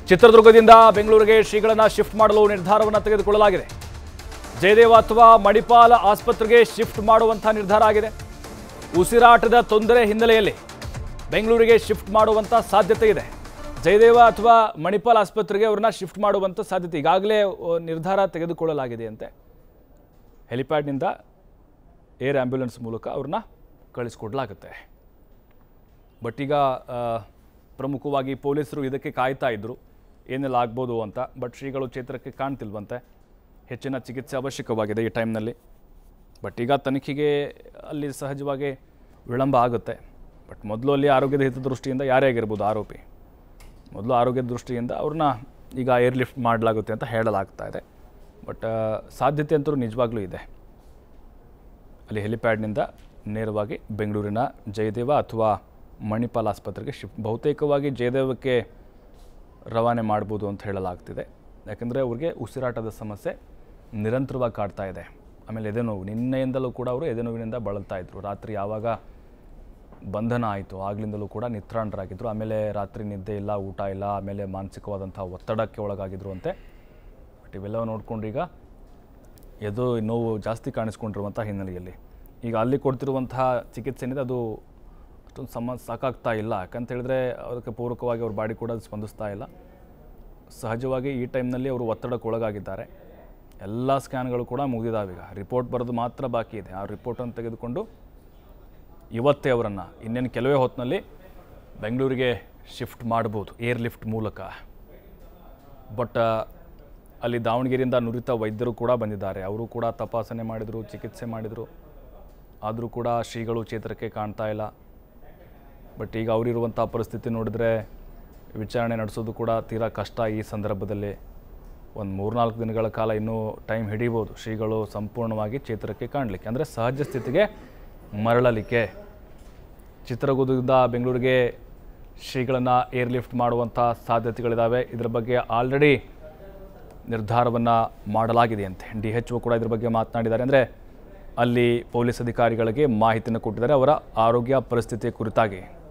ಚಿತ್ರದುರ್ಗದಿಂದ ಬೆಂಗಳೂರಿಗೆ ಶ್ರೀಗಳನ್ನ ಶಿಫ್ಟ್ ಮಾಡಲು ನಿರ್ಧಾರವನ್ನು ತೆಗೆದುಕೊಳ್ಳಲಾಗಿದೆ ಜಯದೇವ ಅಥವಾ ಮಣಿಪಾಲ ಆಸ್ಪತ್ರೆಗೆ ಶಿಫ್ಟ್ ಮಾಡುವಂಥ ನಿರ್ಧಾರ ಆಗಿದೆ ಉಸಿರಾಟದ ತೊಂದರೆ ಹಿನ್ನೆಲೆಯಲ್ಲಿ ಬೆಂಗಳೂರಿಗೆ ಶಿಫ್ಟ್ ಮಾಡುವಂಥ ಸಾಧ್ಯತೆ ಇದೆ ಜಯದೇವ ಅಥವಾ ಮಣಿಪಾಲ್ ಆಸ್ಪತ್ರೆಗೆ ಅವ್ರನ್ನ ಶಿಫ್ಟ್ ಮಾಡುವಂಥ ಸಾಧ್ಯತೆ ಈಗಾಗಲೇ ಆ, ನಿರ್ಧಾರ ತೆಗೆದುಕೊಳ್ಳಲಾಗಿದೆ ಅಂತೆ ಹೆಲಿಪ್ಯಾಡ್ನಿಂದ ಏರ್ ಆ್ಯಂಬ್ಯುಲೆನ್ಸ್ ಮೂಲಕ ಅವ್ರನ್ನ ಕಳಿಸ್ಕೊಡ್ಲಾಗುತ್ತೆ ಬಟ್ ಈಗ ಆ, ಪ್ರಮುಖವಾಗಿ ಪೊಲೀಸರು ಇದಕ್ಕೆ ಕಾಯ್ತಾ ಇದ್ದರು ಏನೆಲ್ಲ ಆಗ್ಬೋದು ಅಂತ ಬಟ್ ಶ್ರೀಗಳು ಚೇತರಕ್ಕೆ ಕಾಣ್ತಿಲ್ವಂತೆ ಹೆಚ್ಚಿನ ಚಿಕಿತ್ಸೆ ಅವಶ್ಯಕವಾಗಿದೆ ಈ ಟೈಮ್ನಲ್ಲಿ ಬಟ್ ಈಗ ತನಿಖೆಗೆ ಅಲ್ಲಿ ಸಹಜವಾಗಿ ವಿಳಂಬ ಆಗುತ್ತೆ ಬಟ್ ಮೊದಲು ಅಲ್ಲಿ ಆರೋಗ್ಯದ ಹಿತದೃಷ್ಟಿಯಿಂದ ಯಾರೇ ಆಗಿರ್ಬೋದು ಆರೋಪಿ ಮೊದಲು ಆರೋಗ್ಯದ ದೃಷ್ಟಿಯಿಂದ ಅವ್ರನ್ನ ಈಗ ಏರ್ ಲಿಫ್ಟ್ ಮಾಡಲಾಗುತ್ತೆ ಅಂತ ಹೇಳಲಾಗ್ತಾ ಇದೆ ಬಟ್ ಸಾಧ್ಯತೆ ಅಂತೂ ನಿಜವಾಗ್ಲೂ ಇದೆ ಅಲ್ಲಿ ಹೆಲಿಪ್ಯಾಡ್ನಿಂದ ನೇರವಾಗಿ ಬೆಂಗಳೂರಿನ ಜಯದೇವ ಅಥವಾ ಮಣಿಪಾಲ್ ಆಸ್ಪತ್ರೆಗೆ ಶಿಫ್ಟ್ ಬಹುತೇಕವಾಗಿ ಜಯದೇವಕ್ಕೆ ರವಾನೆ ಮಾಡ್ಬೋದು ಅಂತ ಹೇಳಲಾಗ್ತಿದೆ ಯಾಕಂದರೆ ಅವ್ರಿಗೆ ಉಸಿರಾಟದ ಸಮಸ್ಯೆ ನಿರಂತರವಾಗಿ ಕಾಡ್ತಾ ಇದೆ ಆಮೇಲೆ ಎದೆನೋವು ನಿನ್ನೆಯಿಂದಲೂ ಕೂಡ ಅವರು ಎದೆನೋವಿನಿಂದ ಬಳಲ್ತಾ ಇದ್ರು ರಾತ್ರಿ ಯಾವಾಗ ಬಂಧನ ಆಯಿತು ಆಗ್ಲಿಂದಲೂ ಕೂಡ ನಿತ್ರಾಣರಾಗಿದ್ದರು ಆಮೇಲೆ ರಾತ್ರಿ ನಿದ್ದೆ ಇಲ್ಲ ಊಟ ಇಲ್ಲ ಆಮೇಲೆ ಮಾನಸಿಕವಾದಂಥ ಒತ್ತಡಕ್ಕೆ ಒಳಗಾಗಿದ್ರು ಅಂತೆ ಬಟ್ ಇವೆಲ್ಲ ನೋಡ್ಕೊಂಡು ಈಗ ಎದು ನೋವು ಜಾಸ್ತಿ ಕಾಣಿಸ್ಕೊಂಡಿರುವಂಥ ಹಿನ್ನೆಲೆಯಲ್ಲಿ ಈಗ ಅಲ್ಲಿ ಕೊಡ್ತಿರುವಂತಹ ಚಿಕಿತ್ಸೆ ಏನಿದೆ ಅದು ಅಷ್ಟೊಂದು ಸಮ ಸಾಕಾಗ್ತಾ ಇಲ್ಲ ಯಾಕಂತ ಹೇಳಿದ್ರೆ ಅದಕ್ಕೆ ಪೂರಕವಾಗಿ ಅವ್ರ ಬಾಡಿ ಕೂಡ ಸ್ಪಂದಿಸ್ತಾ ಇಲ್ಲ ಸಹಜವಾಗಿ ಈ ಟೈಮ್ನಲ್ಲಿ ಅವರು ಒತ್ತಡಕ್ಕೆ ಒಳಗಾಗಿದ್ದಾರೆ ಎಲ್ಲ ಸ್ಕ್ಯಾನ್ಗಳು ಕೂಡ ಮುಗಿದಿದ್ದಾವೆ ಈಗ ರಿಪೋರ್ಟ್ ಬರೋದು ಮಾತ್ರ ಬಾಕಿ ಇದೆ ಆ ರಿಪೋರ್ಟನ್ನು ತೆಗೆದುಕೊಂಡು ಇವತ್ತೇ ಅವರನ್ನು ಇನ್ನೇನು ಕೆಲವೇ ಹೊತ್ತಿನಲ್ಲಿ ಬೆಂಗಳೂರಿಗೆ ಶಿಫ್ಟ್ ಮಾಡ್ಬೋದು ಏರ್ ಲಿಫ್ಟ್ ಮೂಲಕ ಬಟ್ ಅಲ್ಲಿ ದಾವಣಗೆರೆಯಿಂದ ನುರಿತ ವೈದ್ಯರು ಕೂಡ ಬಂದಿದ್ದಾರೆ ಅವರು ಕೂಡ ತಪಾಸಣೆ ಮಾಡಿದರು ಚಿಕಿತ್ಸೆ ಮಾಡಿದರು ಆದರೂ ಕೂಡ ಶ್ರೀಗಳು ಚೇತರಕ್ಕೆ ಕಾಣ್ತಾ ಇಲ್ಲ ಬಟ್ ಈಗ ಅವರಿರುವಂಥ ಪರಿಸ್ಥಿತಿ ನೋಡಿದ್ರೆ ವಿಚಾರಣೆ ನಡೆಸೋದು ಕೂಡ ತೀರಾ ಕಷ್ಟ ಈ ಸಂದರ್ಭದಲ್ಲಿ ಒಂದು ಮೂರ್ನಾಲ್ಕು ದಿನಗಳ ಕಾಲ ಇನ್ನೂ ಟೈಮ್ ಹಿಡಿಬೋದು ಶ್ರೀಗಳು ಸಂಪೂರ್ಣವಾಗಿ ಚೇತರಕ್ಕೆ ಕಾಣಲಿಕ್ಕೆ ಅಂದರೆ ಸಹಜ ಸ್ಥಿತಿಗೆ ಮರಳಲಿಕ್ಕೆ ಚಿತ್ರದುರ್ಗದಿಂದ ಬೆಂಗಳೂರಿಗೆ ಶ್ರೀಗಳನ್ನು ಏರ್ ಲಿಫ್ಟ್ ಮಾಡುವಂಥ ಸಾಧ್ಯತೆಗಳಿದ್ದಾವೆ ಇದರ ಬಗ್ಗೆ ಆಲ್ರೆಡಿ ನಿರ್ಧಾರವನ್ನು ಮಾಡಲಾಗಿದೆಯಂತೆ ಡಿ ಎಚ್ ಒ ಕೂಡ ಇದ್ರ ಬಗ್ಗೆ ಮಾತನಾಡಿದ್ದಾರೆ ಅಂದರೆ ಅಲ್ಲಿ ಪೊಲೀಸ್ ಅಧಿಕಾರಿಗಳಿಗೆ ಮಾಹಿತಿಯನ್ನು ಕೊಟ್ಟಿದ್ದಾರೆ ಅವರ ಆರೋಗ್ಯ ಪರಿಸ್ಥಿತಿಯ ಕುರಿತಾಗಿ